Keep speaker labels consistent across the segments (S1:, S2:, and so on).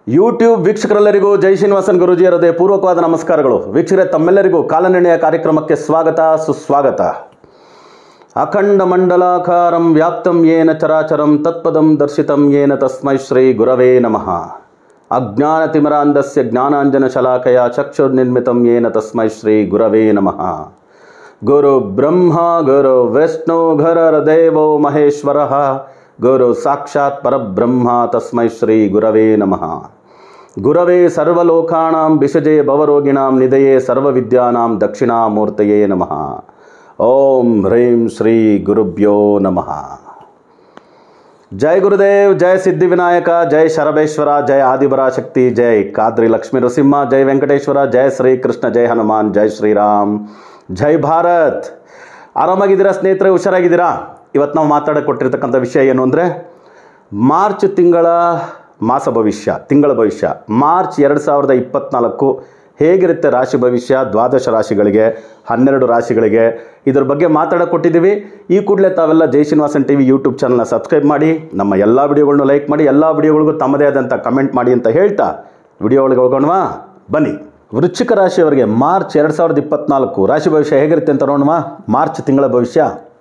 S1: YouTube ವೀಕ್ಷಕರೆಲ್ಲರಿಗೂ ಜೈ ಶ್ರೀನಿವಾಸನ್ ಗುರುಜಿಯರದೇ ಪೂರ್ವಕವಾದ ನಮಸ್ಕಾರಗಳು ವೀಕ್ಷಕರೇ ತಮ್ಮೆಲ್ಲರಿಗೂ ಕಾಲನಿರ್ಣಯ ಕಾರ್ಯಕ್ರಮಕ್ಕೆ ಸ್ವಾಗತ ಸುಸ್ವಾಗತ ಅಖಂಡ ಮಂಡಲಾಕಾರಂ ವ್ಯಾಪ್ತಂ ಯೇನ ಚರಾಚರಂ ತತ್ಪದಂ ದರ್ಶಿತಂ ಯೇನ ತಸ್ಮೈ ಶ್ರೀ ಗುರವೇ ನಮಃ ಅಜ್ಞಾನತಿಮರಾಂಧಸ್ಯ ಜ್ಞಾನಾಂಜನ ಶಲಾಕಯ ಚಕ್ಷುರ್ನಿರ್ಮಿತಂ ಯೇನ ತಸ್ಮೈ ಶ್ರೀ ಗುರವೇ ನಮಃ ಗುರು ಬ್ರಹ್ಮ ಗುರು ವಿಷ್ಣು ಗುರರ ದೇವೋ ಮಹೇಶ್ವರ ಗುರು ಸಾಕ್ಷಾತ್ ಪರಬ್ರಹ್ಮ ತಸ್ಮೈ ಶ್ರೀ ಗುರವೇ ನಮಃ ಗುರವೇ ಸರ್ವಲೋಕಾಣಾಂ ವಿಷಜೇ ಭವರೋಗಿಣಾಂ ನಿಧಯೇ ಸರ್ವವಿದ್ಯಾನಾಂ ದಕ್ಷಿಣಾಮೂರ್ತಯೇ ನಮಃ ಓಂ ಹ್ರೀಂ ಶ್ರೀ ಗುರುಭ್ಯೋ ನಮಃ ಜೈ ಗುರುದೇವ್ ಜೈ ಸಿದ್ಧಿವಿನಾಯಕ ಜೈ ಶರಬೇಶ್ವರ ಜೈ ಆದಿಪರಾಶಕ್ತಿ ಜೈ ಕಾದ್ರಿ ಲಕ್ಷ್ಮೀ ನರಸಿಂಹ ಜೈ ವೆಂಕಟೇಶ್ವರ ಜೈ ಶ್ರೀಕೃಷ್ಣ ಜೈ ಹನುಮಾನ್ ಜೈ ಶ್ರೀರಾಮ್ ಜೈ ಭಾರತ್ ಆರಾಮಾಗಿದ್ದೀರಾ ಸ್ನೇಹಿತರೆ ಹುಷಾರಾಗಿದ್ದೀರಾ ಇವತ್ತು ನಾವು ಮಾತಾಡಕ್ಕೆ ಕೊಟ್ಟಿರ್ತಕ್ಕಂಥ ವಿಷಯ ಏನು ಅಂದರೆ ಮಾರ್ಚ್ ತಿಂಗಳ ಮಾಸ ಭವಿಷ್ಯ ತಿಂಗಳ ಭವಿಷ್ಯ ಮಾರ್ಚ್ ಎರಡು ಸಾವಿರದ ಇಪ್ಪತ್ತ್ನಾಲ್ಕು ಹೇಗಿರುತ್ತೆ ರಾಶಿ ಭವಿಷ್ಯ ದ್ವಾದಶ ರಾಶಿಗಳಿಗೆ ಹನ್ನೆರಡು ರಾಶಿಗಳಿಗೆ ಇದ್ರ ಬಗ್ಗೆ ಮಾತಾಡಕ್ಕೆ ಕೊಟ್ಟಿದ್ದೀವಿ ಈ ಕೂಡಲೇ ತಾವೆಲ್ಲ Jai Srinivasan T V YouTube ಚಾನಲ್ನ ಸಬ್ಸ್ಕ್ರೈಬ್ ಮಾಡಿ ನಮ್ಮ ಎಲ್ಲ ವಿಡಿಯೋಗಳನ್ನೂ ಲೈಕ್ ಮಾಡಿ ಎಲ್ಲ ವಿಡಿಯೋಗಳಿಗೂ ತಮ್ಮದೇ ಆದಂಥ ಕಮೆಂಟ್ ಮಾಡಿ ಅಂತ ಹೇಳ್ತಾ ವಿಡಿಯೋ ಒಳಗೆ ಹೋಗೋಣವಾ ಬನ್ನಿ ವೃಶ್ಚಿಕ ರಾಶಿಯವರಿಗೆ ಮಾರ್ಚ್ ಎರಡು ಸಾವಿರದ ಇಪ್ಪತ್ತ್ನಾಲ್ಕು ರಾಶಿ ಭವಿಷ್ಯ ಹೇಗಿರುತ್ತೆ ಅಂತ ನೋಡೋಣ ಮಾರ್ಚ್ ತಿಂಗಳ ಭವಿಷ್ಯ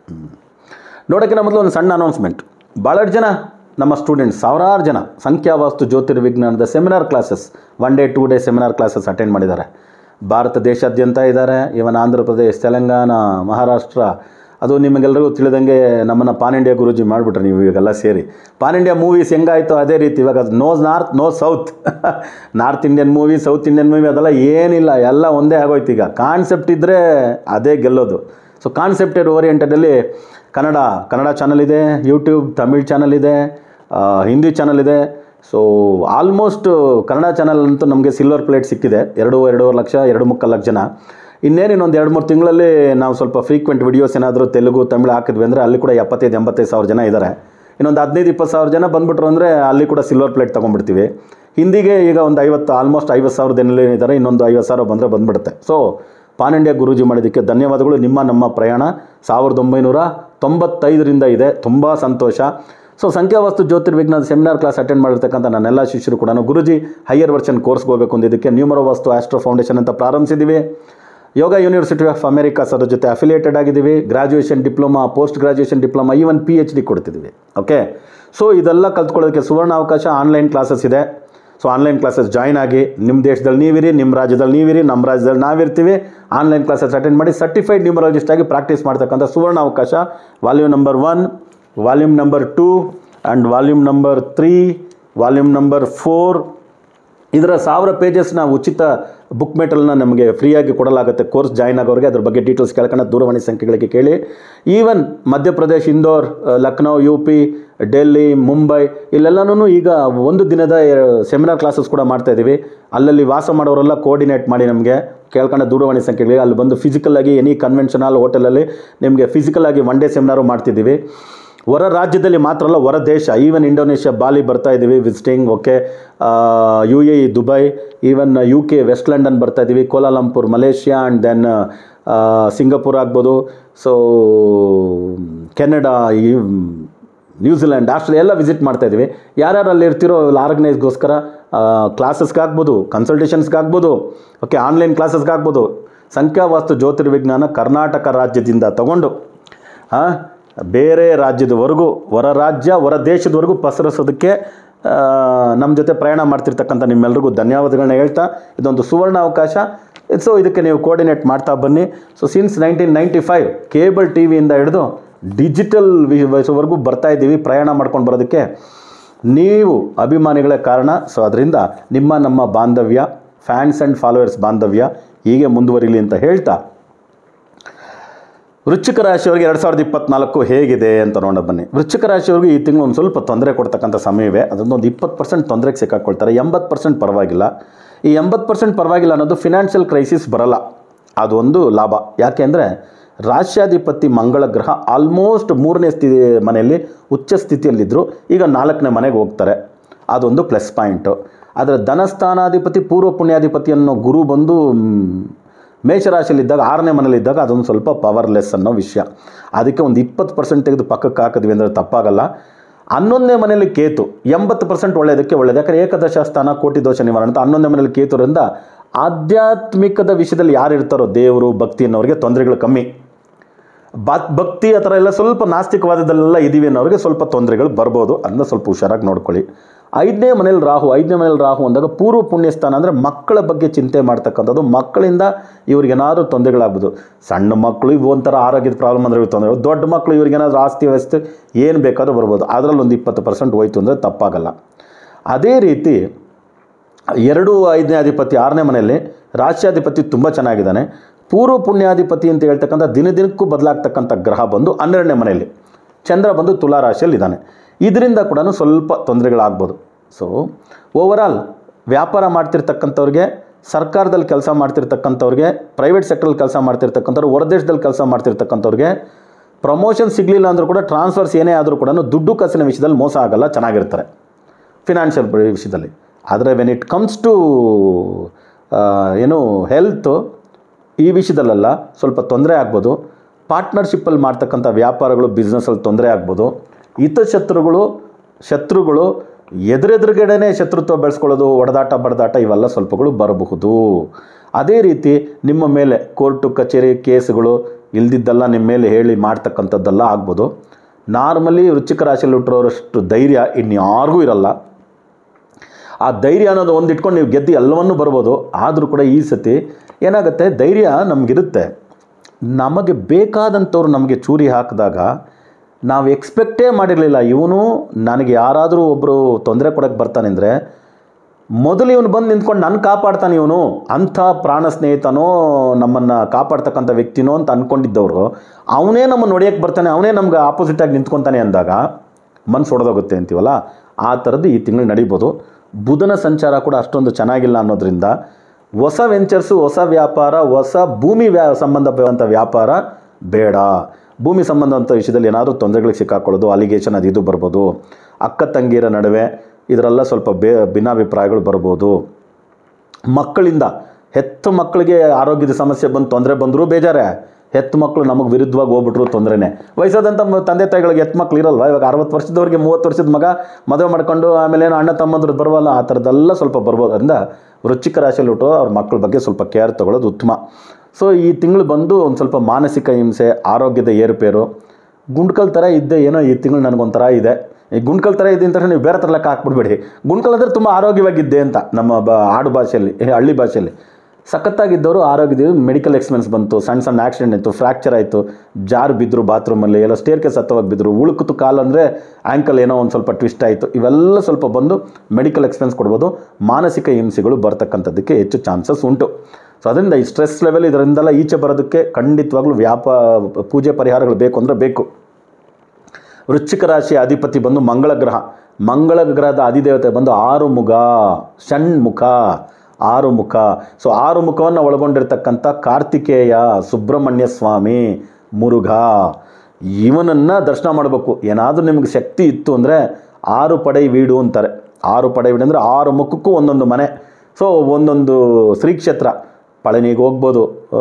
S1: ನೋಡೋಕ್ಕಿಂತ ಮೊದಲು ಒಂದು ಸಣ್ಣ ಅನೌನ್ಸ್ಮೆಂಟ್ ಭಾಳಷ್ಟು ಜನ ನಮ್ಮ ಸ್ಟೂಡೆಂಟ್ಸ್ ಸಾವಿರಾರು ಜನ ಸಂಖ್ಯಾವಾಸ್ತು ಜ್ಯೋತಿರ್ವಿಜ್ಞಾನದ seminar classes one day two day seminar classes attend ಮಾಡಿದ್ದಾರೆ ಭಾರತ ದೇಶಾದ್ಯಂತ ಇದ್ದಾರೆ ಇವನ್ ಆಂಧ್ರ ಪ್ರದೇಶ್ ತೆಲಂಗಾಣ ಮಹಾರಾಷ್ಟ್ರ ಅದು ನಿಮಗೆಲ್ಲರಿಗೂ ತಿಳಿದಂಗೆ ನಮ್ಮನ್ನು ಪಾನ್ ಇಂಡಿಯಾ ಗುರೂಜಿ ಮಾಡಿಬಿಟ್ರೆ ನೀವು ಇವಾಗೆಲ್ಲ ಸೇರಿ ಪಾನ್ ಇಂಡಿಯಾ ಮೂವೀಸ್ ಹೆಂಗಾಯಿತು ಅದೇ ರೀತಿ ಇವಾಗ no north no south north Indian movie south Indian movie ಅದೆಲ್ಲ ಏನಿಲ್ಲ ಎಲ್ಲ ಒಂದೇ ಆಗೋಯ್ತು ಈಗ ಕಾನ್ಸೆಪ್ಟ್ ಇದ್ದರೆ ಅದೇ ಗೆಲ್ಲೋದು ಸೊ ಕಾನ್ಸೆಪ್ಟೆಡ್ ಓರಿಯೆಂಟೆಡಲ್ಲಿ ಕನ್ನಡ ಕನ್ನಡ ಚಾನಲ್ ಇದೆ ಯೂಟ್ಯೂಬ್ ತಮಿಳ್ ಚಾನಲ್ ಇದೆ ಆ, ಹಿಂದಿ ಚಾನಲ್ ಇದೆ ಸೊ ಆಲ್ಮೋಸ್ಟ್ ಕನ್ನಡ ಚಾನಲ್ ಅಂತೂ ನಮಗೆ ಸಿಲ್ವರ್ ಪ್ಲೇಟ್ ಸಿಕ್ಕಿದೆ ಎರಡು ಎರಡೂವರೆ ಲಕ್ಷ ಎರಡು ಮುಕ್ಕಾಲು ಲಕ್ಷ ಜನ ಇನ್ನೇನು ಇನ್ನೊಂದು ಎರಡು ಮೂರು ತಿಂಗಳಲ್ಲಿ ನಾವು ಸ್ವಲ್ಪ ಫ್ರೀಕ್ವೆಂಟ್ ವಿಡಿಯೋಸ್ ಏನಾದರೂ ತೆಲುಗು ತಮಿಳು ಹಾಕಿದ್ವಿ ಅಂದರೆ ಅಲ್ಲಿ ಕೂಡ ಎಪ್ಪತ್ತೈದು ಎಂಬತ್ತೈದು ಸಾವಿರ ಜನ ಇದ್ದಾರೆ ಇನ್ನೊಂದು ಹದಿನೈದು ಇಪ್ಪತ್ತು ಸಾವಿರ ಜನ ಬಂದುಬಿಟ್ರು ಅಂದರೆ ಅಲ್ಲಿ ಕೂಡ ಸಿಲ್ವರ್ ಪ್ಲೇಟ್ ತೊಗೊಂಡ್ಬಿಡ್ತೀವಿ ಹಿಂದಿಗೆ ಈಗ ಒಂದು ಐವತ್ತು ಆಲ್ಮೋಸ್ಟ್ ಐವತ್ತು ಸಾವಿರದ ಏನಿದ್ದಾರೆ ಇನ್ನೊಂದು ಐವತ್ತು ಸಾವಿರ ಬಂದರೆ ಬಂದುಬಿಡುತ್ತೆ ಸೊ ಪಾನ್ ಇಂಡಿಯಾ ಗುರೂಜಿ ಮಾಡಿದ್ದಕ್ಕೆ ಧನ್ಯವಾದಗಳು ನಿಮ್ಮ ನಮ್ಮ ಪ್ರಯಾಣ ಸಾವಿರದ ಒಂಬೈನೂರ ತೊಂಬತ್ತೈದರಿಂದ ಇದೆ ತುಂಬ ಸಂತೋಷ ಸೊ ಸಂಖ್ಯಾವಾಸ್ತು ಜ್ಯೋತಿರ್ವಿಜ್ಞಾನ ಸೆಮಿನಾರ್ ಕ್ಲಾಸ್ ಅಟೆಂಡ್ ಮಾಡಿರ್ತಕ್ಕಂಥ ನನ್ನೆಲ್ಲ ಶಿಷ್ಯರು ಕೂಡ ಗುರುಜಿ ಹೈಯರ್ ವರ್ಷನ್ ಕೋರ್ಸ್ಗೆ ಹೋಗಬೇಕು ಅಂದಿದ್ದಕ್ಕೆ ನ್ಯೂಮರೋ ವಾಸ್ತು ಆಸ್ಟ್ರೋ ಫೌಂಡೇಶನ್ ಅಂತ ಪ್ರಾರಂಭಿಸಿದ್ದೀವಿ ಯೋಗ ಯೂನಿವರ್ಸಿಟಿ ಆಫ್ ಅಮೆರಿಕಾಸ್ ಅದ್ರ ಜೊತೆ ಅಫಿಲಿಯೇಟೆಡ್ ಆಗಿದ್ದೀವಿ graduation diploma post graduation diploma even P H D ಕೊಡ್ತಿದ್ದೀವಿ ಓಕೆ ಸೊ ಇದೆಲ್ಲ ಕಲ್ತ್ಕೊಳ್ಳೋದಕ್ಕೆ ಸುವರ್ಣ ಅವಕಾಶ ಆನ್ಲೈನ್ ಕ್ಲಾಸಸ್ ಇದೆ ಸೊ ಆನ್ಲೈನ್ ಕ್ಲಾಸಸ್ ಜಾಯ್ನ್ ಆಗಿ ನಿಮ್ಮ ದೇಶದಲ್ಲಿ ನೀವಿರಿ ನಿಮ್ಮ ರಾಜ್ಯದಲ್ಲಿ ನೀವಿರಿ ನಮ್ಮ ರಾಜ್ಯದಲ್ಲಿ ನಾವಿರ್ತೀವಿ ಆನ್ಲೈನ್ ಕ್ಲಾಸಸ್ ಅಟೆಂಡ್ ಮಾಡಿ ಸರ್ಟಿಫೈಡ್ ನ್ಯೂಮರಾಲಜಿಸ್ಟ್ ಆಗಿ ಪ್ರಾಕ್ಟೀಸ್ ಮಾಡ್ತಕ್ಕಂಥ ಸುವರ್ಣ ಅವಕಾಶ volume number one volume number two and volume number three volume number four ಇದರ ಸಾವಿರ ಪೇಜಸ್ನ ಉಚಿತ ಬುಕ್ ಮೆಟಲ್ನ ನಮಗೆ ಫ್ರೀಯಾಗಿ ಕೊಡಲಾಗುತ್ತೆ ಕೋರ್ಸ್ ಜಾಯ್ನ್ ಆಗೋರಿಗೆ ಅದ್ರ ಬಗ್ಗೆ ಡೀಟೇಲ್ಸ್ ಕೇಳ್ಕೊಂಡು ದೂರವಾಣಿ ಸಂಖ್ಯೆಗಳಿಗೆ ಕೇಳಿ even Madhya Pradesh Indore ah, Lucknow U P Delhi Mumbai ಇಲ್ಲೆಲ್ಲನೂ ಈಗ ಒಂದು ದಿನದ ಸೆಮಿನಾರ್ ಕ್ಲಾಸಸ್ ಕೂಡ ಮಾಡ್ತಾ ಇದ್ದೀವಿ ಅಲ್ಲಲ್ಲಿ ವಾಸ ಮಾಡೋರೆಲ್ಲ ಕೋಆರ್ಡಿನೇಟ್ ಮಾಡಿ ನಮಗೆ ಕೇಳ್ಕೊಂಡ ದೂರವಾಣಿ ಸಂಖ್ಯೆಗಳಿಗೆ ಅಲ್ಲಿ ಬಂದು ಫಿಸಿಕಲ್ ಆಗಿ ಎನಿ ಕನ್ವೆನ್ಷನಲ್ ಹೋಟೆಲಲ್ಲಿ ನಿಮಗೆ ಫಿಸಿಕಲ್ ಆಗಿ ಒನ್ ಡೇ ಸೆಮಿನಾರು ಮಾಡ್ತಿದ್ದೀವಿ ಹೊರ ರಾಜ್ಯದಲ್ಲಿ ಮಾತ್ರ ಅಲ್ಲ ಹೊರ ದೇಶ ಈವನ್ ಇಂಡೋನೇಷ್ಯಾ ಬಾಲಿ ಬರ್ತಾ ಇದ್ದೀವಿ visiting okay U A E Dubai even U K west London ಬರ್ತಾ ಇದ್ದೀವಿ Kuala Lumpur Malaysia and then Singapore ಆಗ್ಬೋದು ಸೊ ಕೆನಡಾ ಈ ನ್ಯೂಜಿಲೆಂಡ್ ಆಸ್ಟ್ರೇಲಿಯಾ ಎಲ್ಲ ವಿಸಿಟ್ ಮಾಡ್ತಾ ಇದ್ದೀವಿ ಯಾರ್ಯಾರು ಅಲ್ಲಿ ಇರ್ತಿರೋ ಅಲ್ಲಿ ಆರ್ಗನೈಸ್ಗೋಸ್ಕರ ಕ್ಲಾಸಸ್ಗೆ ಆಗ್ಬೋದು ಕನ್ಸಲ್ಟೇಷನ್ಸ್ಗೆ ಆಗ್ಬೋದು ಓಕೆ ಆನ್ಲೈನ್ ಕ್ಲಾಸಸ್ಗೆ ಆಗ್ಬೋದು ಸಂಖ್ಯಾವಾಸ್ತು ಜ್ಯೋತಿರ್ವಿಜ್ಞಾನ ಕರ್ನಾಟಕ ರಾಜ್ಯದಿಂದ ತಗೊಂಡು ಆ, ಬೇರೆ ರಾಜ್ಯದವರೆಗೂ ಹೊರ ರಾಜ್ಯ ಹೊರ ದೇಶದವರೆಗೂ ಪಸರಿಸೋದಕ್ಕೆ ನಮ್ಮ ಜೊತೆ ಪ್ರಯಾಣ ಮಾಡ್ತಿರ್ತಕ್ಕಂಥ ನಿಮ್ಮೆಲ್ರಿಗೂ ಧನ್ಯವಾದಗಳನ್ನ ಹೇಳ್ತಾ ಇದೊಂದು ಸುವರ್ಣ ಅವಕಾಶ ಸೊ ಇದಕ್ಕೆ ನೀವು ಕೋಆರ್ಡಿನೇಟ್ ಮಾಡ್ತಾ ಬನ್ನಿ so since nineteen ninety five cable T ವಿಯಿಂದ ಹಿಡಿದು ಡಿಜಿಟಲ್ ವರೆಗೂ ಬರ್ತಾ ಇದ್ದೀವಿ ಪ್ರಯಾಣ ಮಾಡ್ಕೊಂಡು ಬರೋದಕ್ಕೆ ನೀವು ಅಭಿಮಾನಿಗಳೇ ಕಾರಣ ಸೊ ಅದರಿಂದ ನಿಮ್ಮ ನಮ್ಮ ಬಾಂಧವ್ಯ ಫ್ಯಾನ್ಸ್ ಆ್ಯಂಡ್ ಫಾಲೋವರ್ಸ್ ಬಾಂಧವ್ಯ ಹೀಗೆ ಮುಂದುವರಿಲಿ ಅಂತ ಹೇಳ್ತಾ ವೃಶ್ಚಿಕ ರಾಶಿಯವರಿಗೆ ಎರಡು ಸಾವಿರದ ಇಪ್ಪತ್ನಾಲ್ಕು ಹೇಗಿದೆ ಅಂತ ನೋಡೋಣ ಬನ್ನಿ ವೃಶ್ಚಿಕ ರಾಶಿಯವರಿಗೆ ಈ ತಿಂಗಳು ಒಂದು ಸ್ವಲ್ಪ ತೊಂದರೆ ಕೊಡ್ತಕ್ಕಂಥ ಸಮಯವೇ ಅದೊಂದು ಇಪ್ಪತ್ತು ಪರ್ಸೆಂಟ್ ತೊಂದರೆಗೆ ಸಿಕ್ಕಾಕೊಳ್ತಾರೆ ಎಂಬತ್ತು ಪರ್ಸೆಂಟ್ ಪರವಾಗಿಲ್ಲ ಈ ಎಂಬತ್ತು ಪರ್ಸೆಂಟ್ ಪರವಾಗಿಲ್ಲ ಅನ್ನೋದು ಫಿನಾನ್ಷಿಯಲ್ ಕ್ರೈಸಿಸ್ ಬರಲ್ಲ ಅದೊಂದು ಲಾಭ ಯಾಕೆಂದರೆ ರಾಶ್ಯಾಧಿಪತಿ ಮಂಗಳ ಗ್ರಹ ಆಲ್ಮೋಸ್ಟ್ ಮೂರನೇ ಸ್ಥಿತಿ ಮನೆಯಲ್ಲಿ ಉಚ್ಚ ಸ್ಥಿತಿಯಲ್ಲಿದ್ದರು ಈಗ ನಾಲ್ಕನೇ ಮನೆಗೆ ಹೋಗ್ತಾರೆ ಅದೊಂದು ಪ್ಲಸ್ ಪಾಯಿಂಟು ಆದರೆ ಧನಸ್ಥಾನಾಧಿಪತಿ ಪೂರ್ವ ಪುಣ್ಯಾಧಿಪತಿ ಅನ್ನೋ ಗುರು ಬಂದು ಮ್, ಮೇಷರಾಶಿಯಲ್ಲಿದ್ದಾಗ ಆರನೇ ಮನೇಲಿದ್ದಾಗ ಅದೊಂದು ಸ್ವಲ್ಪ ಪವರ್ಲೆಸ್ ಅನ್ನೋ ವಿಷಯ ಅದಕ್ಕೆ ಒಂದು ಇಪ್ಪತ್ತು ಪರ್ಸೆಂಟ್ ತೆಗೆದು ಪಕ್ಕಕ್ಕೆ ಹಾಕಿದ್ವಿ ಅಂದರೆ ತಪ್ಪಾಗಲ್ಲ ಹನ್ನೊಂದನೇ ಮನೆಯಲ್ಲಿ ಕೇತು ಎಂಬತ್ತು ಪರ್ಸೆಂಟ್ ಒಳ್ಳೆಯದಕ್ಕೆ ಒಳ್ಳೆಯದು ಯಾಕಂದರೆ ಏಕದಶ ಸ್ಥಾನ ಕೋಟಿ ದೋಷ ನಿವಾರಣೆ ಅಂತ ಹನ್ನೊಂದನೇ ಮನೆಯಲ್ಲಿ ಕೇತುರಿಂದ ಆಧ್ಯಾತ್ಮಿಕದ ವಿಷಯದಲ್ಲಿ ಯಾರು ಇರ್ತಾರೋ ದೇವರು ಭಕ್ತಿ ಅನ್ನೋರಿಗೆ ತೊಂದರೆಗಳು ಕಮ್ಮಿ ಬ- ಭಕ್ತಿ ಆ ಥರ ಎಲ್ಲ ಸ್ವಲ್ಪ ನಾಸ್ತಿಕವಾದದಲ್ಲೆಲ್ಲ ಇದೀವಿ ಅನ್ನೋರಿಗೆ ಸ್ವಲ್ಪ ತೊಂದರೆಗಳು ಬರ್ಬೋದು ಅದನ್ನ ಸ್ವಲ್ಪ ಹುಷಾರಾಗಿ ನೋಡ್ಕೊಳ್ಳಿ ಐದನೇ ಮನೇಲಿ ರಾಹು ಐದನೇ ಮನೇಲಿ ರಾಹು ಅಂದಾಗ ಪೂರ್ವ ಪುಣ್ಯಸ್ಥಾನ ಅಂದರೆ ಮಕ್ಕಳ ಬಗ್ಗೆ ಚಿಂತೆ ಮಾಡ್ತಕ್ಕಂಥದ್ದು ಮಕ್ಕಳಿಂದ ಇವ್ರಿಗೇನಾದ್ರೂ ತೊಂದರೆಗಳಾಗ್ಬೋದು ಸಣ್ಣ ಮಕ್ಕಳು ಇವು ಒಂಥರ ಆರೋಗ್ಯದ ಪ್ರಾಬ್ಲಮ್ ಅಂದರೆ ಇವ್ರಿಗೆ ತೊಂದರೆ ದೊಡ್ಡ ಮಕ್ಕಳು ಇವ್ರಿಗೇನಾದ್ರೂ ಆಸ್ತಿ ವ್ಯವಸ್ಥೆ ಏನು ಬೇಕಾದ್ರೂ ಬರ್ಬೋದು ಅದರಲ್ಲಿ ಒಂದು ಇಪ್ಪತ್ತು ಪರ್ಸೆಂಟ್ ಹೋಯ್ತು ಅಂದರೆ ತಪ್ಪಾಗಲ್ಲ ಅದೇ ರೀತಿ ಎರಡು ಐದನೇ ಅಧಿಪತಿ ಆರನೇ ಮನೆಯಲ್ಲಿ ರಾಶ್ಯಾಧಿಪತಿ ತುಂಬ ಚೆನ್ನಾಗಿದ್ದಾನೆ ಪೂರ್ವ ಪುಣ್ಯಾಧಿಪತಿ ಅಂತ ಹೇಳ್ತಕ್ಕಂಥ ದಿನ ದಿನಕ್ಕೂ ಬದಲಾಗ್ತಕ್ಕಂಥ ಗ್ರಹ ಬಂದು ಹನ್ನೆರಡನೇ ಮನೆಯಲ್ಲಿ ಚಂದ್ರ ಬಂದು ತುಲಾ ರಾಶಿಯಲ್ಲಿ ಇದ್ದಾನೆ ಇದರಿಂದ ಕೂಡ ಸ್ವಲ್ಪ ತೊಂದರೆಗಳಾಗ್ಬೋದು ಸೊ ಓವರಾಲ್ ವ್ಯಾಪಾರ ಮಾಡ್ತಿರ್ತಕ್ಕಂಥವ್ರಿಗೆ ಸರ್ಕಾರದಲ್ಲಿ ಕೆಲಸ ಮಾಡ್ತಿರ್ತಕ್ಕಂಥವ್ರಿಗೆ ಪ್ರೈವೇಟ್ ಸೆಕ್ಟ್ರಲ್ಲಿ ಕೆಲಸ ಮಾಡ್ತಿರ್ತಕ್ಕಂಥವ್ರು ಹೊರದೇಶದಲ್ಲಿ ಕೆಲಸ ಮಾಡ್ತಿರ್ತಕ್ಕಂಥವ್ರಿಗೆ ಪ್ರಮೋಷನ್ ಸಿಗಲಿಲ್ಲ ಅಂದರೂ ಕೂಡ ಟ್ರಾನ್ಸ್ಫರ್ಸ್ ಏನೇ ಆದರೂ ಕೂಡ ದುಡ್ಡು ಕಾಸಿನ ವಿಷಯದಲ್ಲಿ ಮೋಸ ಆಗಲ್ಲ ಚೆನ್ನಾಗಿರ್ತಾರೆ ಫಿನಾನ್ಷಿಯಲ್ ವಿಷಯದಲ್ಲಿ ಆದರೆ ವೆನ್ ಇಟ್ ಕಮ್ಸ್ ಟು ಏನು ಹೆಲ್ತು ಈ ವಿಷಯದಲ್ಲೆಲ್ಲ ಸ್ವಲ್ಪ ತೊಂದರೆ ಆಗ್ಬೋದು ಪಾರ್ಟ್ನರ್ಶಿಪ್ಪಲ್ಲಿ ಮಾಡ್ತಕ್ಕಂಥ ವ್ಯಾಪಾರಗಳು ಬಿಸ್ನೆಸ್ಸಲ್ಲಿ ತೊಂದರೆ ಆಗ್ಬೋದು ಹಿತಶತ್ರುಗಳು ಶತ್ರುಗಳು ಎದುರೆದುರುಗಡೆನೇ ಶತ್ರುತ್ವ ಬೆಳೆಸ್ಕೊಳ್ಳೋದು ಒಡೆದಾಟ ಬಡದಾಟ ಇವೆಲ್ಲ ಸ್ವಲ್ಪಗಳು ಬರಬಹುದು ಅದೇ ರೀತಿ ನಿಮ್ಮ ಮೇಲೆ ಕೋರ್ಟು ಕಚೇರಿ ಕೇಸುಗಳು ಇಲ್ದಿದ್ದೆಲ್ಲ ನಿಮ್ಮ ಮೇಲೆ ಹೇಳಿ ಮಾಡ್ತಕ್ಕಂಥದ್ದೆಲ್ಲ ಆಗ್ಬೋದು ನಾರ್ಮಲಿ ವೃಶ್ಚಿಕ ರಾಶಿಯಲ್ಲಿ ಹುಟ್ಟಿರೋರಷ್ಟು ಧೈರ್ಯ ಇನ್ಯಾರಿಗೂ ಇರಲ್ಲ ಆ ಧೈರ್ಯ ಅನ್ನೋದು ಒಂದು ಇಟ್ಕೊಂಡು ನೀವು ಗೆದ್ದು ಎಲ್ಲವನ್ನೂ ಬರ್ಬೋದು ಆದರೂ ಕೂಡ ಈ ಸತಿ ಏನಾಗುತ್ತೆ ಧೈರ್ಯ ನಮಗಿರುತ್ತೆ ನಮಗೆ ಬೇಕಾದಂಥವ್ರು ನಮಗೆ ಚೂರಿ ಹಾಕಿದಾಗ ನಾವು ಎಕ್ಸ್ಪೆಕ್ಟೇ ಮಾಡಿರಲಿಲ್ಲ ಇವನು ನನಗೆ ಯಾರಾದರೂ ಒಬ್ಬರು ತೊಂದರೆ ಕೊಡೋಕ್ಕೆ ಬರ್ತಾನೆ ಅಂದರೆ ಮೊದಲು ಇವನು ಬಂದು ನಿಂತ್ಕೊಂಡು ನನ್ನ ಕಾಪಾಡ್ತಾನೆ ಇವನು ಅಂಥ ಪ್ರಾಣ ಸ್ನೇಹಿತನೋ ನಮ್ಮನ್ನು ಕಾಪಾಡ್ತಕ್ಕಂಥ ವ್ಯಕ್ತಿನೋ ಅಂತ ಅಂದ್ಕೊಂಡಿದ್ದವರು ಅವನೇ ನಮ್ಮನ್ನು ಹೊಡೆಯೋಕ್ಕೆ ಬರ್ತಾನೆ ಅವನೇ ನಮ್ಗೆ ಆಪೋಸಿಟಾಗಿ ನಿಂತ್ಕೊತಾನೆ ಅಂದಾಗ ಮನಸ್ಸು ಹೊಡೆದೋಗುತ್ತೆ ಅಂತೀವಲ್ಲ ಆ ಥರದ್ದು ಈ ತಿಂಗಳು ನಡೀಬೋದು ಬುಧನ ಸಂಚಾರ ಕೂಡ ಅಷ್ಟೊಂದು ಚೆನ್ನಾಗಿಲ್ಲ ಅನ್ನೋದ್ರಿಂದ ಹೊಸ ವೆಂಚರ್ಸು ಹೊಸ ವ್ಯಾಪಾರ ಹೊಸ ಭೂಮಿ ವ್ಯಾ ಸಂಬಂಧಪಟ್ಟಂಥ ವ್ಯಾಪಾರ ಬೇಡ ಭೂಮಿ ಸಂಬಂಧವಂಥ ವಿಷಯದಲ್ಲಿ ಏನಾದರೂ ತೊಂದರೆಗಳಿಗೆ ಸಿಕ್ಕಾಕೊಳ್ಳೋದು ಅಲಿಗೇಷನ್ ಅದು ಇದು ಬರ್ಬೋದು ಅಕ್ಕ ತಂಗಿಯರ ನಡುವೆ ಇದರೆಲ್ಲ ಸ್ವಲ್ಪ ಬೇ ಭಿನ್ನಾಭಿಪ್ರಾಯಗಳು ಬರ್ಬೋದು ಮಕ್ಕಳಿಂದ ಹೆತ್ತು ಮಕ್ಕಳಿಗೆ ಆರೋಗ್ಯದ ಸಮಸ್ಯೆ ಬಂದು ತೊಂದರೆ ಬಂದರೂ ಬೇಜಾರೇ ಹೆತ್ತು ಮಕ್ಕಳು ನಮಗೆ ವಿರುದ್ಧವಾಗಿ ಹೋಗ್ಬಿಟ್ರು ತೊಂದರೆನೇ ವಯಸ್ಸಾದಂಥ ಮ- ತಂದೆ ತಾಯಿಗಳಿಗೆ ಹೆತ್ತು ಮಕ್ಳು ಇರಲ್ವಾ ಇವಾಗ ಅರವತ್ತು ವರ್ಷದವ್ರಿಗೆ ಮೂವತ್ತು ವರ್ಷದ ಮಗ ಮದುವೆ ಮಾಡ್ಕೊಂಡು ಆಮೇಲೆ ಏನು ಅಣ್ಣ ತಮ್ಮಂದ್ರು ಬರವಲ್ಲ ಆ ಥರದ್ದೆಲ್ಲ ಸ್ವಲ್ಪ ಬರ್ಬೋದು ಅದರಿಂದ ವೃಶ್ಚಿಕ ರಾಶಿಯಲ್ಲಿ ಹುಟ್ಟೋ ಅವ್ರ ಮಕ್ಕಳ ಬಗ್ಗೆ ಸ್ವಲ್ಪ ಕೇರ್ ತಗೊಳ್ಳೋದು ಉತ್ತಮ ಸೊ ಈ ತಿಂಗಳು ಬಂದು ಒಂದು ಸ್ವಲ್ಪ ಮಾನಸಿಕ ಹಿಂಸೆ ಆರೋಗ್ಯದ ಏರುಪೇರು ಗುಂಡ್ಕಲ್ ಥರ ಇದ್ದೆ ಏನೋ ಈ ತಿಂಗಳು ನನಗೊಂಥರ ಇದೆ ಈ ಗುಂಡ್ಕಲ್ ಥರ ಇದೆ ಅಂತ ತಕ್ಷಣ ನೀವು ಬೇರೆ ಥರ ಲೆಕ್ಕ ಹಾಕ್ಬಿಡ್ಬೇಡಿ ಗುಂಡ್ಕಲ್ ಅಂದರೆ ತುಂಬ ಆರೋಗ್ಯವಾಗಿದ್ದೆ ಅಂತ ನಮ್ಮ ಬ ಆಡು ಭಾಷೆಯಲ್ಲಿ ಏ, ಹಳ್ಳಿ ಭಾಷೆಯಲ್ಲಿ ಸಖತ್ತಾಗಿದ್ದವರು ಆರೋಗ್ಯದ ಮೆಡಿಕಲ್ ಎಕ್ಸ್ಪೆನ್ಸ್ ಬಂತು ಸಣ್ಣ ಸಣ್ಣ ಆಕ್ಸಿಡೆಂಟ್ ಆಯಿತು ಫ್ರ್ಯಾಕ್ಚರ್ ಆಯಿತು ಜಾರು ಬಿದ್ದರು ಬಾತ್ರೂಮಲ್ಲಿ ಎಲ್ಲ ಸ್ಟೇರ್ ಕೇಸ್ ಹತ್ತವಾಗಿ ಬಿದ್ದರು ಉಳುಕಿತು ಕಾಲು ಅಂದರೆ ಆ್ಯಂಕಲ್ ಏನೋ ಒಂದು ಸ್ವಲ್ಪ ಟ್ವಿಸ್ಟ್ ಆಯಿತು ಇವೆಲ್ಲ ಸ್ವಲ್ಪ ಬಂದು ಮೆಡಿಕಲ್ ಎಕ್ಸ್ಪೆನ್ಸ್ ಕೊಡ್ಬೋದು ಮಾನಸಿಕ ಹಿಂಸೆಗಳು ಬರ್ತಕ್ಕಂಥದ್ದಕ್ಕೆ ಹೆಚ್ಚು ಚಾನ್ಸಸ್ ಉಂಟು ಸೊ ಅದರಿಂದ ಈ ಸ್ಟ್ರೆಸ್ ಲೆವೆಲ್ ಇದರಿಂದೆಲ್ಲ ಈಚೆ ಬರೋದಕ್ಕೆ ಖಂಡಿತವಾಗ್ಲೂ ವ್ಯಾಪ ಪೂಜೆ ಪರಿಹಾರಗಳು ಬೇಕು ಅಂದರೆ ಬೇಕು ವೃಶ್ಚಿಕ ರಾಶಿಯ ಅಧಿಪತಿ ಬಂದು ಮಂಗಳ ಗ್ರಹ ಮಂಗಳ ಗ್ರಹದ ಅಧಿದೇವತೆ ಬಂದು ಆರು ಮುಖ ಷಣ್ಮುಖ ಆರು ಮುಖ ಸೊ ಆರು ಮುಖವನ್ನು ಒಳಗೊಂಡಿರ್ತಕ್ಕಂಥ ಕಾರ್ತಿಕೇಯ ಸುಬ್ರಹ್ಮಣ್ಯ ಸ್ವಾಮಿ ಮುರುಘ ಇವನನ್ನು ದರ್ಶನ ಮಾಡಬೇಕು ಏನಾದರೂ ನಿಮಗೆ ಶಕ್ತಿ ಇತ್ತು ಅಂದರೆ ಆರು ಪಡೈ ವೀಡು ಅಂತಾರೆ ಆರು ಪಡೈ ವೀಡು ಅಂದರೆ ಆರು ಮುಖಕ್ಕೂ ಒಂದೊಂದು ಮನೆ ಸೊ ಒಂದೊಂದು ಶ್ರೀಕ್ಷೇತ್ರ ಪಳನಿಗೆ ಹೋಗ್ಬೋದು ಆ,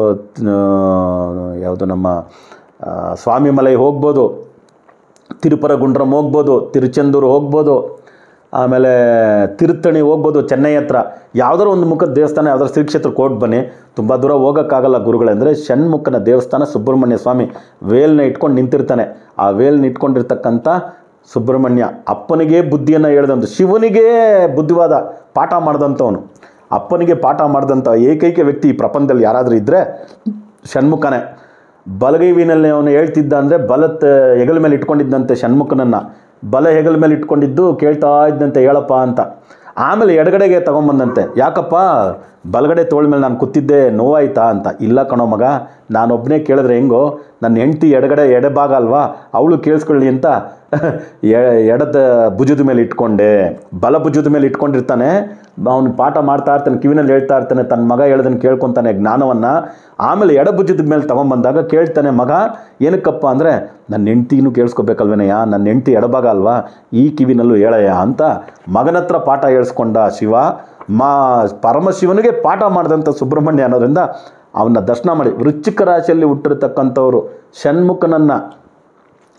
S1: ಯಾವುದು ನಮ್ಮ ಆ, ಸ್ವಾಮಿ ಮಲೈ ಹೋಗ್ಬೋದು ತಿರುಪರಗುಂಡ್ರಂ ಹೋಗ್ಬೋದು ತಿರುಚೆಂದೂರು ಹೋಗ್ಬೋದು ಆಮೇಲೆ ತಿರುತ್ತಣಿ ಹೋಗ್ಬೋದು ಚೆನ್ನೈ ಹತ್ರ ಯಾವುದಾದ್ರು ಒಂದು ಮುಖದ ದೇವಸ್ಥಾನ ಯಾವ್ದಾದ್ರು ಶ್ರೀಕ್ಷೇತ್ರಕ್ಕೆ ಹೋಗಿ ಬನ್ನಿ ತುಂಬ ದೂರ ಹೋಗೋಕ್ಕಾಗಲ್ಲ ಗುರುಗಳಂದರೆ ಷಣ್ಮುಖನ ದೇವಸ್ಥಾನ ಸುಬ್ರಹ್ಮಣ್ಯ ಸ್ವಾಮಿ ವೇಲ್ನ ಇಟ್ಕೊಂಡು ನಿಂತಿರ್ತಾನೆ ಆ ವೇಲ್ನ ಇಟ್ಕೊಂಡಿರ್ತಕ್ಕಂಥ ಸುಬ್ರಹ್ಮಣ್ಯ ಅಪ್ಪನಿಗೆ ಬುದ್ಧಿಯನ್ನು ಹೇಳ್ದಂಥ ಶಿವನಿಗೆ ಬುದ್ಧಿವಾದ ಪಾಠ ಮಾಡಿದಂಥವನು ಅಪ್ಪನಿಗೆ ಪಾಠ ಮಾಡಿದಂಥ ಏಕೈಕ ವ್ಯಕ್ತಿ ಈ ಪ್ರಪಂಚದಲ್ಲಿ ಯಾರಾದರೂ ಇದ್ದರೆ ಷಣ್ಮುಖನೇ ಬಲಗೈವಿನಲ್ಲಿ ಅವನು ಹೇಳ್ತಿದ್ದ ಅಂದರೆ ಬಲತ್ ಹೆಗಲ ಮೇಲೆ ಇಟ್ಕೊಂಡಿದ್ದಂತೆ ಷಣ್ಮುಖನನ್ನು ಬಲ ಹೆಗಲ ಮೇಲೆ ಇಟ್ಕೊಂಡಿದ್ದು ಕೇಳ್ತಾ ಇದ್ದಂತೆ ಹೇಳಪ್ಪ ಅಂತ ಆಮೇಲೆ ಎಡಗಡೆಗೆ ತಗೊಂಬಂದಂತೆ ಯಾಕಪ್ಪ ಬಲಗಡೆ ತೋಳ ಮೇಲೆ ನಾನು ಕೂತಿದ್ದೆ ನೋವಾಯ್ತಾ ಅಂತ ಇಲ್ಲ ಕಣೋ ಮಗ ನಾನೊಬ್ಬನೇ ಕೇಳಿದ್ರೆ ಹೆಂಗೋ ನನ್ನ ಹೆಂಡ್ತಿ ಎಡಗಡೆ ಎಡಭಾಗ ಅಲ್ವಾ ಅವಳು ಕೇಳಿಸ್ಕೊಳ್ಳಿ ಅಂತ ಎ- ಎಡದ ಭುಜದ ಮೇಲೆ ಇಟ್ಕೊಂಡೆ ಬಲ ಭುಜದ ಮೇಲೆ ಇಟ್ಕೊಂಡಿರ್ತಾನೆ ಅವನು ಪಾಠ ಮಾಡ್ತಾ ಇರ್ತಾನೆ ಕಿವಿನಲ್ಲಿ ಹೇಳ್ತಾ ಇರ್ತಾನೆ ತನ್ನ ಮಗ ಹೇಳ್ದನ್ನು ಕೇಳ್ಕೊತಾನೆ ಜ್ಞಾನವನ್ನು ಆಮೇಲೆ ಎಡ ಭುಜದ ಮೇಲೆ ತಗೊಂಬಂದಾಗ ಕೇಳ್ತಾನೆ ಮಗ ಏನಕ್ಕಪ್ಪ ಅಂದರೆ ನನ್ನ ಹೆಂಡ್ತಿನೂ ಕೇಳಿಸ್ಕೋಬೇಕಲ್ವೇನಯ್ಯ ನನ್ನ ಹೆಂಡ್ತಿ ಎಡಭಾಗ ಅಲ್ವಾ ಈ ಕಿವಿನಲ್ಲೂ ಹೇಳಯ್ಯ ಅಂತ ಮಗನ ಹತ್ರ ಪಾಠ ಹೇಳಿಸ್ಕೊಂಡ ಶಿವ ಮಾ ಪರಮಶಿವನಿಗೆ ಪಾಠ ಮಾಡಿದಂಥ ಸುಬ್ರಹ್ಮಣ್ಯ ಅನ್ನೋದ್ರಿಂದ ಅವನ್ನ ದರ್ಶನ ಮಾಡಿ ವೃಶ್ಚಿಕ ರಾಶಿಯಲ್ಲಿ ಹುಟ್ಟಿರ್ತಕ್ಕಂಥವ್ರು ಷಣ್ಮುಖನನ್ನು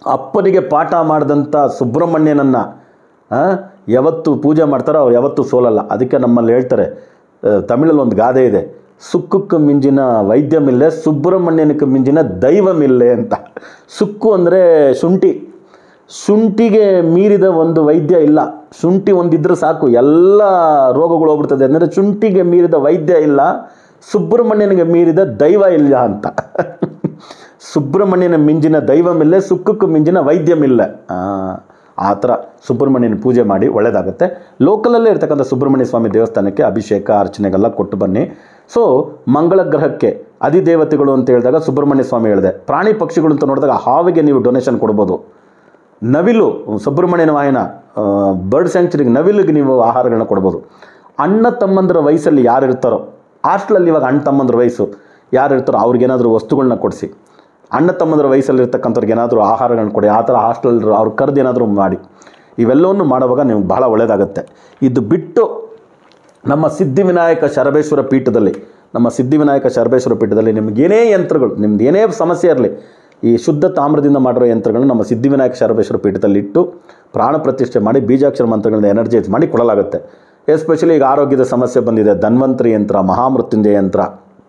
S1: ಅಪ್ಪನಿಗೆ ಪಾಠ ಮಾಡಿದಂಥ ಸುಬ್ರಹ್ಮಣ್ಯನನ್ನು ಆ, ಯಾವತ್ತು ಪೂಜೆ ಮಾಡ್ತಾರೋ ಅವ್ರು ಯಾವತ್ತೂ ಸೋಲಲ್ಲ ಅದಕ್ಕೆ ನಮ್ಮಲ್ಲಿ ಹೇಳ್ತಾರೆ ಆ, ತಮಿಳಲ್ಲಿ ಒಂದು ಗಾದೆ ಇದೆ ಸುಕ್ಕಕ್ಕೆ ಮಿಂಜಿನ ವೈದ್ಯಮಿಲ್ಲೆ ಸುಬ್ರಹ್ಮಣ್ಯನಕ್ಕೆ ಮಿಂಜಿನ ದೈವಮಿಲ್ಲೆ ಅಂತ ಸುಕ್ಕು ಅಂದರೆ ಶುಂಠಿ ಶುಂಠಿಗೆ ಮೀರಿದ ಒಂದು ವೈದ್ಯ ಇಲ್ಲ ಶುಂಠಿ ಒಂದಿದ್ರೆ ಸಾಕು ಎಲ್ಲ ರೋಗಗಳು ಹೋಗ್ಬಿಡ್ತದೆ ಅಂದರೆ ಶುಂಠಿಗೆ ಮೀರಿದ ವೈದ್ಯ ಇಲ್ಲ ಸುಬ್ರಹ್ಮಣ್ಯನಿಗೆ ಮೀರಿದ ದೈವ ಇಲ್ಲ ಅಂತ ಸುಬ್ರಹ್ಮಣ್ಯನ ಮಿಂಜಿನ ದೈವಮಿಲ್ಲೆ ಸುಕ್ಕಕ್ಕೆ ಮಿಂಜಿನ ವೈದ್ಯಮಿಲ್ಲ ಆ, ಆ ಥರ ಸುಬ್ರಹ್ಮಣ್ಯನ ಪೂಜೆ ಮಾಡಿ ಒಳ್ಳೆಯದಾಗುತ್ತೆ ಲೋಕಲಲ್ಲೇ ಇರ್ತಕ್ಕಂಥ ಸುಬ್ರಹ್ಮಣ್ಯ ಸ್ವಾಮಿ ದೇವಸ್ಥಾನಕ್ಕೆ ಅಭಿಷೇಕ ಅರ್ಚನೆಗೆಲ್ಲ ಕೊಟ್ಟು ಬನ್ನಿ ಸೊ ಮಂಗಳ ಗ್ರಹಕ್ಕೆ ಅಧಿದೇವತೆಗಳು ಅಂತ ಹೇಳಿದಾಗ ಸುಬ್ರಹ್ಮಣ್ಯ ಸ್ವಾಮಿ ಹೇಳಿದೆ ಪ್ರಾಣಿ ಪಕ್ಷಿಗಳು ಅಂತ ನೋಡಿದಾಗ ಹಾವಿಗೆ ನೀವು ಡೊನೇಷನ್ ಕೊಡ್ಬೋದು ನವಿಲು ಸುಬ್ರಹ್ಮಣ್ಯನ ವಾಹನ ಬರ್ಡ್ ಸ್ಯಾಂಕ್ಚುರಿಗೆ ನವಿಲಿಗೆ ನೀವು ಆಹಾರಗಳನ್ನ ಕೊಡ್ಬೋದು ಅಣ್ಣ ತಮ್ಮಂದ್ರ ವಯಸ್ಸಲ್ಲಿ ಯಾರು ಇರ್ತಾರೋ ಹಾಸ್ಟ್ಲಲ್ಲಿ ಇವಾಗ ಅಣ್ಣ ತಮ್ಮಂದ್ರ ವಯಸ್ಸು ಯಾರು ಇರ್ತಾರೋ ಅವ್ರಿಗೇನಾದರೂ ವಸ್ತುಗಳನ್ನ ಕೊಡಿಸಿ ಅಣ್ಣ ತಮ್ಮಂದ್ರ ವಯಸ್ಸಲ್ಲಿ ಇರ್ತಕ್ಕಂಥವ್ರಿಗೆ ಏನಾದರೂ ಆಹಾರಗಳನ್ನ ಕೊಡಿ ಆ ಥರ ಹಾಸ್ಟೆಲ್ ಅವ್ರು ಕರೆದು ಏನಾದರೂ ಮಾಡಿ ಇವೆಲ್ಲವನ್ನು ಮಾಡುವಾಗ ನಿಮ್ಗೆ ಬಹಳ ಒಳ್ಳೆಯದಾಗುತ್ತೆ ಇದು ಬಿಟ್ಟು ನಮ್ಮ ಸಿದ್ಧಿವಿನಾಯಕ ಶರಬೇಶ್ವರ ಪೀಠದಲ್ಲಿ ನಮ್ಮ ಸಿದ್ಧಿವಿನಾಯಕ ಶರಬೇಶ್ವರ ಪೀಠದಲ್ಲಿ ನಿಮ್ಗೆ ಏನೇ ಯಂತ್ರಗಳು ನಿಮ್ದು ಏನೇ ಸಮಸ್ಯೆ ಇರಲಿ ಈ ಶುದ್ಧ ತಾಮ್ರದಿಂದ ಮಾಡಿರೋ ಯಂತ್ರಗಳನ್ನ ನಮ್ಮ ಸಿದ್ಧಿವಿನಾಯಕ ಶರಬೇಶ್ವರ ಪೀಠದಲ್ಲಿ ಇಟ್ಟು ಪ್ರಾಣ ಪ್ರತಿಷ್ಠೆ ಮಾಡಿ ಬೀಜಾಕ್ಷರ ಮಂತ್ರಗಳನ್ನ ಎನರ್ಜೈಸ್ ಮಾಡಿ ಕೊಡಲಾಗುತ್ತೆ ಎಸ್ಪೆಷಲಿ ಈಗ ಆರೋಗ್ಯದ ಸಮಸ್ಯೆ ಬಂದಿದೆ ಧನ್ವಂತರಿ ಯಂತ್ರ ಮಹಾಮೃತ್ಯುಂಜಯ ಯಂತ್ರ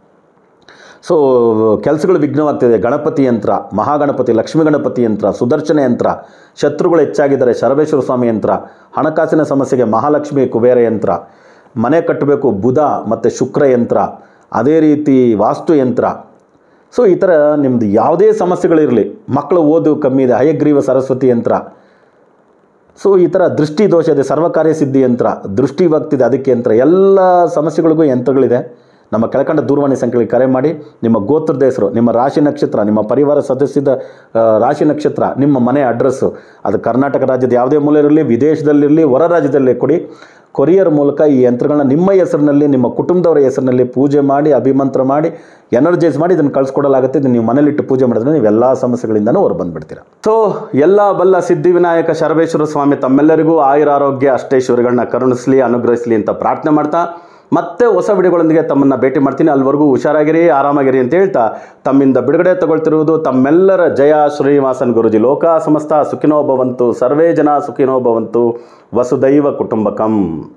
S1: ಸೊ ಕೆಲಸಗಳು ವಿಘ್ನವಾಗ್ತಿದೆ ಗಣಪತಿ ಯಂತ್ರ ಮಹಾಗಣಪತಿ ಲಕ್ಷ್ಮೀ ಗಣಪತಿ ಯಂತ್ರ ಸುದರ್ಶನ ಯಂತ್ರ ಶತ್ರುಗಳು ಹೆಚ್ಚಾಗಿದ್ದಾರೆ ಶರಬೇಶ್ವರ ಸ್ವಾಮಿ ಯಂತ್ರ ಹಣಕಾಸಿನ ಸಮಸ್ಯೆಗೆ ಮಹಾಲಕ್ಷ್ಮಿ ಕುಬೇರ ಯಂತ್ರ ಮನೆ ಕಟ್ಟಬೇಕು ಬುಧ ಮತ್ತು ಶುಕ್ರ ಯಂತ್ರ ಅದೇ ರೀತಿ ವಾಸ್ತು ಯಂತ್ರ ಸೊ ಈ ಥರ ನಿಮ್ಮದು ಯಾವುದೇ ಸಮಸ್ಯೆಗಳಿರಲಿ ಮಕ್ಕಳು ಓದು ಕಮ್ಮಿ ಇದೆ ಹಯಗ್ರೀವ ಸರಸ್ವತಿ ಯಂತ್ರ ಸೊ ಈ ಥರ ದೃಷ್ಟಿ ದೋಷ ಇದೆ ಸರ್ವಕಾರ್ಯ ಸಿದ್ಧಿ ಯಂತ್ರ ದೃಷ್ಟಿ ಭಕ್ತಿದೆ ಅದಕ್ಕೆ ಯಂತ್ರ ಎಲ್ಲ ಸಮಸ್ಯೆಗಳಿಗೂ ಯಂತ್ರಗಳಿದೆ ನಮ್ಮ ಕೆಳಕಂಡ ದೂರವಾಣಿ ಸಂಖ್ಯೆಗೆ ಕರೆ ಮಾಡಿ ನಿಮ್ಮ ಗೋತ್ರದ ಹೆಸರು ನಿಮ್ಮ ರಾಶಿ ನಕ್ಷತ್ರ ನಿಮ್ಮ ಪರಿವಾರ ಸದಸ್ಯದ ಆ, ರಾಶಿ ನಕ್ಷತ್ರ ನಿಮ್ಮ ಮನೆ ಅಡ್ರೆಸ್ಸು ಅದು ಕರ್ನಾಟಕ ರಾಜ್ಯದ ಯಾವುದೇ ಮೂಲೆ ಇರಲಿ ವಿದೇಶದಲ್ಲಿರಲಿ ಹೊರ ರಾಜ್ಯದಲ್ಲೇ ಕೊಡಿ ಕೊರಿಯರ್ ಮೂಲಕ ಈ ಯಂತ್ರಗಳನ್ನ ನಿಮ್ಮ ಹೆಸರಿನಲ್ಲಿ ನಿಮ್ಮ ಕುಟುಂಬದವರ ಹೆಸರಿನಲ್ಲಿ ಪೂಜೆ ಮಾಡಿ ಅಭಿಮಂತ್ರ ಮಾಡಿ ಎನರ್ಜೈಸ್ ಮಾಡಿ ಇದನ್ನು ಕಳಿಸ್ಕೊಡಲಾಗುತ್ತೆ ಇದನ್ನು ನೀವು ಮನೇಲಿಟ್ಟು ಪೂಜೆ ಮಾಡಿದ್ರೆ ನೀವು ಎಲ್ಲ ಸಮಸ್ಯೆಗಳಿಂದನೂ ಹೊರ ಬಂದುಬಿಡ್ತೀರ ಸೊ ಎಲ್ಲ ಬಲ್ಲ ಸಿದ್ಧಿವಿನಾಯಕ ಶರಬೇಶ್ವರ ಸ್ವಾಮಿ ತಮ್ಮೆಲ್ಲರಿಗೂ ಆಯುರ ಆರೋಗ್ಯ ಅಷ್ಟೈಶ್ವರ್ಯಗಳನ್ನ ಕರುಣಿಸಲಿ ಅನುಗ್ರಹಿಸಲಿ ಅಂತ ಪ್ರಾರ್ಥನೆ ಮಾಡ್ತಾ ಮತ್ತೆ ಹೊಸ ವಿಡಿಯೋಗಳೊಂದಿಗೆ ತಮ್ಮನ್ನು ಭೇಟಿ ಮಾಡ್ತೀನಿ ಅಲ್ಲಿವರೆಗೂ ಹುಷಾರಾಗಿರಿ ಆರಾಮಾಗಿರಿ ಅಂತ ಹೇಳ್ತಾ ತಮ್ಮಿಂದ ಬಿಡುಗಡೆ ತಗೊಳ್ತಿರುವುದು ತಮ್ಮೆಲ್ಲರ ಜಯ ಶ್ರೀನಿವಾಸನ್ ಗುರುಜಿ ಲೋಕ ಸಮಸ್ತ ಸುಖಿನೋ ಭವಂತು ಸರ್ವೇ ಜನ ಸುಖಿನೋ ಭವಂತು ವಸುದೈವ ಕುಟುಂಬಕಂ